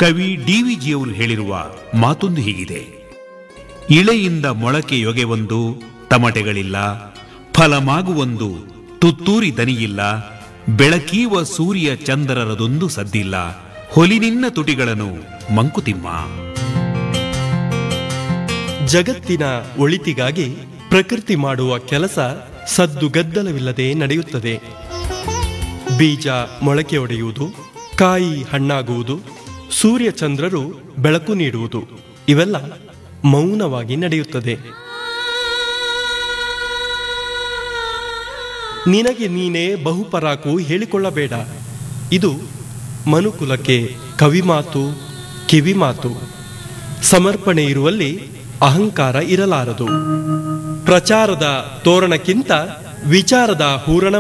ಕವಿ ಡಿವಿಜಿಯವರು ಹೇಳಿರುವ ಮಾತೊಂದು ಹೀಗಿದೆ ಇಳೆಯಿಂದ ಮೊಳಕೆ ಯೊಗೆವೊಂದು ತಮಟೆಗಳಿಲ್ಲ ಫಲಮಾಗುವೊಂದು ತುತ್ತೂರಿ ದನಿಯಿಲ್ಲ ಬೆಳಕೀವ ಸೂರ್ಯ ಚಂದ್ರರದೊಂದು ಸದ್ದಿಲ್ಲ ಹೊಲಿನಿನ್ನ ತುಟಿಗಳನ್ನು ಮಂಕುತಿಮ್ಮ ಜಗತ್ತಿನ ಒಳಿತಿಗಾಗಿ ಪ್ರಕೃತಿ ಮಾಡುವ ಕೆಲಸ ಸದ್ದುಗದ್ದಲವಿಲ್ಲದೆ ನಡೆಯುತ್ತದೆ ಬೀಜ ಮೊಳಕೆ ಒಡೆಯುವುದು ಕಾಯಿ ಹಣ್ಣಾಗುವುದು ಸೂರ್ಯ ಚಂದ್ರರು ಬೆಳಕು ನೀಡುವುದು ಇವೆಲ್ಲ ಮೌನವಾಗಿ ನಡೆಯುತ್ತದೆ ನಿನಗೆ ನೀನೇ ಬಹುಪರಾಕು ಹೇಳಿಕೊಳ್ಳಬೇಡ ಇದು ಮನುಕುಲಕ್ಕೆ ಕವಿಮಾತು ಕಿವಿಮಾತು ಸಮರ್ಪಣೆ ಇರುವಲ್ಲಿ ಅಹಂಕಾರ ಇರಲಾರದು ಪ್ರಚಾರದ ತೋರಣಕ್ಕಿಂತ ವಿಚಾರದ ಹೂರಣ